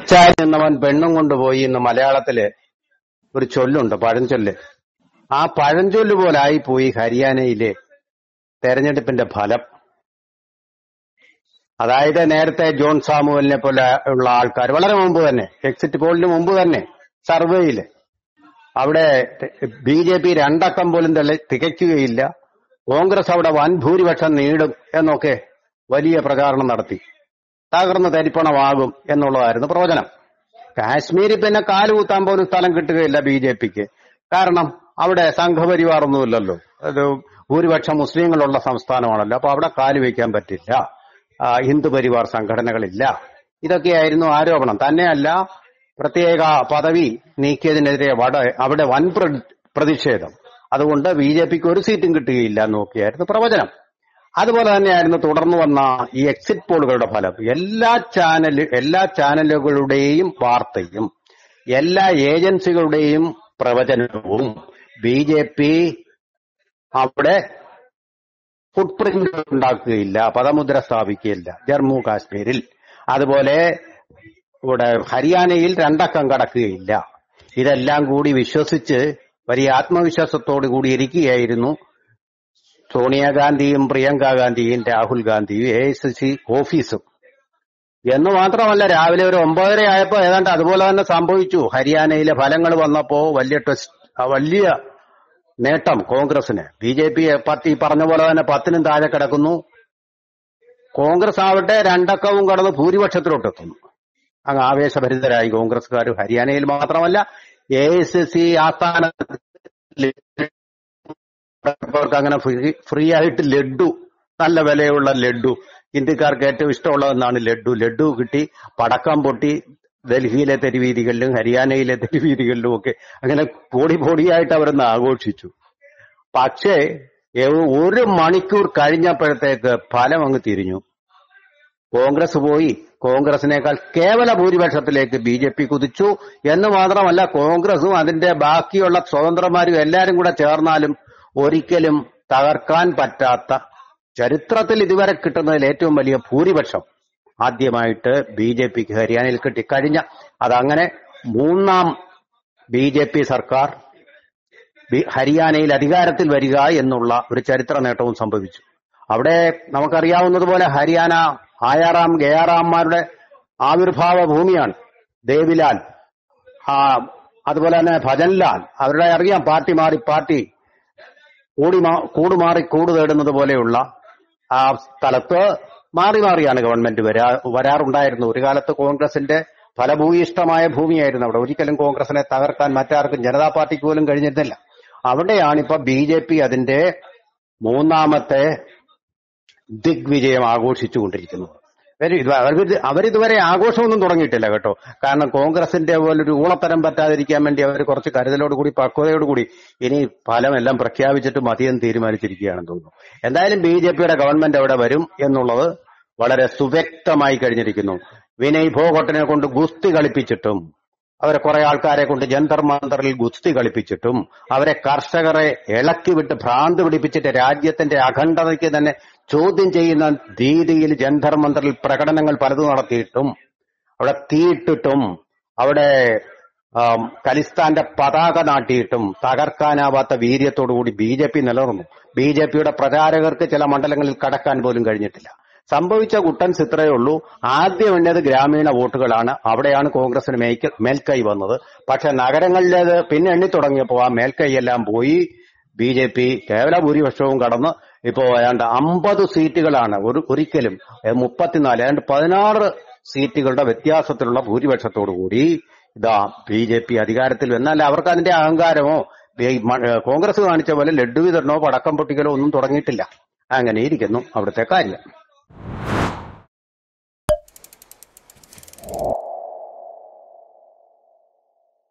അച്ചാരി എന്നവൻ പെണ്ണും കൊണ്ടുപോയി എന്ന് മലയാളത്തില് ഒരു ചൊല്ലുണ്ട് പഴഞ്ചൊല്ല് ആ പഴഞ്ചൊല്ല് പോലായി പോയി ഹരിയാനയിലെ തെരഞ്ഞെടുപ്പിന്റെ ഫലം അതായത് നേരത്തെ ജോൺ സാമുവലിനെ പോലെ ഉള്ള ആൾക്കാർ വളരെ മുമ്പ് തന്നെ എക്സിറ്റ് പോളിന് മുമ്പ് തന്നെ സർവേയില് അവിടെ ബി ജെ പി രണ്ടക്കം പോലും തെളി- തികയ്ക്കുകയില്ല കോൺഗ്രസ് അവിടെ വൻ ഭൂരിപക്ഷം നേടും എന്നൊക്കെ വലിയ പ്രചാരണം നടത്തി തകർന്ന് തരിപ്പണമാകും എന്നുള്ളതായിരുന്നു പ്രവചനം കാശ്മീരിൽ പിന്നെ കാലുകുത്താൻ പോലും സ്ഥലം കിട്ടുകയില്ല ബി ജെ പിക്ക് കാരണം അവിടെ സംഘപരിവാർ ഒന്നുമില്ലല്ലോ അത് ഭൂരിപക്ഷം മുസ്ലിങ്ങളുള്ള സംസ്ഥാനമാണല്ലോ അപ്പൊ അവിടെ കാല് വയ്ക്കാൻ പറ്റില്ല ആ, ഹിന്ദു പരിവാർ സംഘടനകളില്ല ഇതൊക്കെയായിരുന്നു ആരോപണം തന്നെയല്ല പ്രത്യേക പദവി നീക്കിയതിനെതിരെ വട അവിടെ വൻ പ്ര- പ്രതിഷേധം അതുകൊണ്ട് ബി ജെ പിക്ക് ഒരു സീറ്റും കിട്ടുകയില്ല എന്നൊക്കെയായിരുന്നു പ്രവചനം അതുപോലെ തന്നെയായിരുന്നു തുടർന്ന് വന്ന ഈ എക്സിറ്റ് പോളുകളുടെ ഫലം എല്ലാ ചാനൽ എല്ലാ ചാനലുകളുടെയും വാർത്തയും എല്ലാ ഏജൻസികളുടെയും പ്രവചനവും ബി ജെ പി അവിടെ ഫുട് പ്രിന്റ് ഉണ്ടാക്കുകയില്ല പദമുദ്ര സ്ഥാപിക്കുകയില്ല ജമ്മു കാശ്മീരിൽ അതുപോലെ ഇവിടെ ഹരിയാനയിൽ രണ്ടക്കം കടക്കുകയില്ല ഇതെല്ലാം കൂടി വിശ്വസിച്ച് വലിയ ആത്മവിശ്വാസത്തോടു കൂടി ഇരിക്കുകയായിരുന്നു സോണിയാഗാന്ധിയും പ്രിയങ്ക ഗാന്ധിയും രാഹുൽ ഗാന്ധിയും എ ഐ സി സി ഓഫീസും എന്ന് മാത്രമല്ല രാവിലെ ഒരു ഒമ്പതര ആയപ്പോ ഏതാണ്ട് അതുപോലെ തന്നെ സംഭവിച്ചു ഹരിയാനയിലെ ഫലങ്ങൾ വന്നപ്പോ വലിയ ടെസ്റ്റ് വലിയ നേട്ടം കോൺഗ്രസിന് ബി ജെ പി പത്ത് ഈ പറഞ്ഞ പോലെ തന്നെ പത്തിനും താഴെ കിടക്കുന്നു കോൺഗ്രസ് ആവട്ടെ രണ്ടക്കവും കടന്ന് ഭൂരിപക്ഷത്തിലോട്ടെത്തുന്നു അങ്ങ് ആവേശഭരിതരായി കോൺഗ്രസ്സുകാർ ഹരിയാനയിൽ മാത്രമല്ല എ എസ് സി ആസ്ഥാനത്ത് അവർക്ക് അങ്ങനെ ഫ്രീ ഫ്രീ ആയിട്ട് ലഡു നല്ല വിലയുള്ള ലഡു ഹിന്ദിക്കാർക്ക് ഏറ്റവും ഇഷ്ടമുള്ളതെന്നാണ് ലഡു ലഡു കിട്ടി പടക്കം പൊട്ടി ഡൽഹിയിലെ തെരുവീതികളിലും ഹരിയാനയിലെ തെരുവീതികളിലും ഒക്കെ അങ്ങനെ പൊടി പൊടിയായിട്ട് അവരൊന്ന് ആഘോഷിച്ചു പക്ഷേ ഏ- ഒരു മണിക്കൂർ കഴിഞ്ഞപ്പോഴത്തേക്ക് ഫലം അങ്ങ് തിരിഞ്ഞു കോൺഗ്രസ് പോയി കോൺഗ്രസിനേക്കാൾ കേവല ഭൂരിപക്ഷത്തിലേക്ക് ബി ജെ പി കുതിച്ചു എന്ന് മാത്രമല്ല കോൺഗ്രസും അതിന്റെ ബാക്കിയുള്ള സ്വതന്ത്രന്മാരും എല്ലാരും കൂടെ ചേർന്നാലും ഒരിക്കലും തകർക്കാൻ പറ്റാത്ത ചരിത്രത്തിൽ ഇതുവരെ കിട്ടുന്നതിൽ ഏറ്റവും വലിയ ഭൂരിപക്ഷം ആദ്യമായിട്ട് ബി ജെ പിക്ക് ഹരിയാനയിൽ കിട്ടി കഴിഞ്ഞ അതങ്ങനെ മൂന്നാം ബി ജെ പി സർക്കാർ ബി- ഹരിയാനയിൽ അധികാരത്തിൽ വരിക എന്നുള്ള ഒരു ചരിത്ര നേട്ടവും സംഭവിച്ചു അവിടെ നമുക്കറിയാവുന്നതുപോലെ ഹരിയാന ആയാറാം ഗയാറാംമാരുടെ ആവിർഭാവ ഭൂമിയാണ് ദേവിലാൽ ആ, അതുപോലെ തന്നെ ഭജൻലാൽ അവരുടെ അറിയാം പാർട്ടി മാറി പാർട്ടി കൂടി മാ- കൂടുമാറി കൂട് തേടുന്നത് പോലെയുള്ള ആ സ്ഥലത്ത് മാറി മാറിയാണ് ഗവൺമെന്റ് വരാ വരാറുണ്ടായിരുന്നു ഒരു കാലത്ത് കോൺഗ്രസിന്റെ ഫലഭൂയിഷ്ടമായ ഭൂമിയായിരുന്നു അവിടെ ഒരിക്കലും കോൺഗ്രസിനെ തകർക്കാൻ മറ്റാർക്കും ജനതാ പാർട്ടിക്ക് പോലും കഴിഞ്ഞിരുന്നില്ല അവിടെയാണ് ഇപ്പൊ ബി ജെ പി അതിന്റെ മൂന്നാമത്തെ ദിഗ്വിജയം ആഘോഷിച്ചുകൊണ്ടിരിക്കുന്നത് ഇവര് ഇത് അവർക്ക് അവരിതുവരെ ആഘോഷമൊന്നും തുടങ്ങിയിട്ടില്ല കേട്ടോ കാരണം കോൺഗ്രസിന്റെ പോലൊരു ഊളത്തരം പറ്റാതിരിക്കാൻ വേണ്ടി അവർ കുറച്ച് കരുതലോടുകൂടി പക്വതയോടുകൂടി ഇനി ഫലമെല്ലാം പ്രഖ്യാപിച്ചിട്ട് മതിയെന്ന് തീരുമാനിച്ചിരിക്കുകയാണെന്ന് തോന്നുന്നു എന്തായാലും ബി ജെ പിയുടെ ഗവൺമെന്റ് അവിടെ വരും എന്നുള്ളത് വളരെ സുവ്യക്തമായി കഴിഞ്ഞിരിക്കുന്നു വിനയ് ഭോഗട്ടിനെ കൊണ്ട് ഗുസ്തി കളിപ്പിച്ചിട്ടും അവരെ കുറെ ആൾക്കാരെ കൊണ്ട് ജന്തർ മന്തറിൽ ഗുസ്തി കളിപ്പിച്ചിട്ടും അവരെ കർഷകരെ ഇളക്കി വിട്ട് ഭ്രാന്ത് പിടിപ്പിച്ചിട്ട് രാജ്യത്തിന്റെ അഖണ്ഡതയ്ക്ക് തന്നെ ചോദ്യം ചെയ്യുന്ന രീതിയിൽ ജന്തർ മന്തറിൽ പ്രകടനങ്ങൾ പലതും നടത്തിയിട്ടും അവിടെ തീയിട്ടിട്ടും അവിടെ ആം, ഖലിസ്ഥാന്റെ പതാക നാട്ടിയിട്ടും തകർക്കാനാവാത്ത വീര്യത്തോടുകൂടി ബി ജെ പി നിലനിർന്നു ബി ജെ പിയുടെ പ്രചാരകർക്ക് ചില മണ്ഡലങ്ങളിൽ കടക്കാൻ പോലും കഴിഞ്ഞിട്ടില്ല സംഭവിച്ച കുട്ടൻ ചിത്രയേ ഉള്ളൂ ആദ്യം എണ്ണത് ഗ്രാമീണ വോട്ടുകളാണ് അവിടെയാണ് കോൺഗ്രസിന് മേയ്ക്ക മേൽക്കൈ വന്നത് പക്ഷെ നഗരങ്ങളിലേത് പിന്നെ എണ്ണി തുടങ്ങിയപ്പോൾ ആ മേൽക്കൈ എല്ലാം പോയി ബി ജെ പി കേവല ഭൂരിപക്ഷവും കടന്ന് ഇപ്പോ ഏതാണ്ട് അമ്പത് സീറ്റുകളാണ് ഒരു ഒരിക്കലും ഏ, മുപ്പത്തിനാല് ഏതാണ്ട് പതിനാറ് സീറ്റുകളുടെ വ്യത്യാസത്തിലുള്ള ഭൂരിപക്ഷത്തോടു കൂടി ഇതാ ബി ജെ പി അധികാരത്തിൽ എന്നാൽ അവർക്ക് അതിന്റെ അഹങ്കാരമോ ഈ മ- ഏ, കോൺഗ്രസ് കാണിച്ച പോലെ ലഡ്ഡു വിതരണമോ പടക്കം പൊട്ടിക്കലോ ഒന്നും തുടങ്ങിയിട്ടില്ല അങ്ങനെ ഇരിക്കുന്നു അവിടുത്തെ കാര്യം